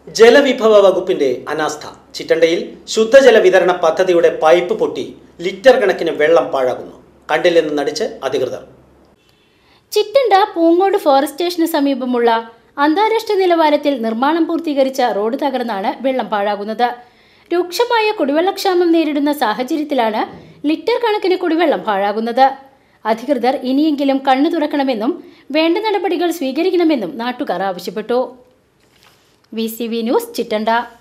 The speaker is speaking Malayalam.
ജലവിഭവ വകുപ്പിന്റെ അനാസ്ഥ ചിറ്റണ്ടയിൽ ശുദ്ധജല വിതരണ പദ്ധതിയുടെ പൈപ്പ് പൊട്ടി ലിറ്റർ കണക്കിന് വെള്ളം പാഴാകുന്നു കണ്ടില്ലെന്ന് നടിച്ച് അധികൃതർ ചിറ്റണ്ട പൂങ്ങോട് ഫോറസ്റ്റ് സ്റ്റേഷന് സമീപമുള്ള അന്താരാഷ്ട്ര നിലവാരത്തിൽ നിർമ്മാണം പൂർത്തീകരിച്ച റോഡ് തകർന്നാണ് വെള്ളം പാഴാകുന്നത് രൂക്ഷമായ കുടിവെള്ളക്ഷാമം നേരിടുന്ന സാഹചര്യത്തിലാണ് ലിറ്റർ കണക്കിന് കുടിവെള്ളം പാഴാകുന്നത് അധികൃതർ ഇനിയെങ്കിലും കണ്ണു തുറക്കണമെന്നും വേണ്ട നടപടികൾ സ്വീകരിക്കണമെന്നും നാട്ടുകാർ ആവശ്യപ്പെട്ടു വി ന്യൂസ് ചിറ്റണ്ട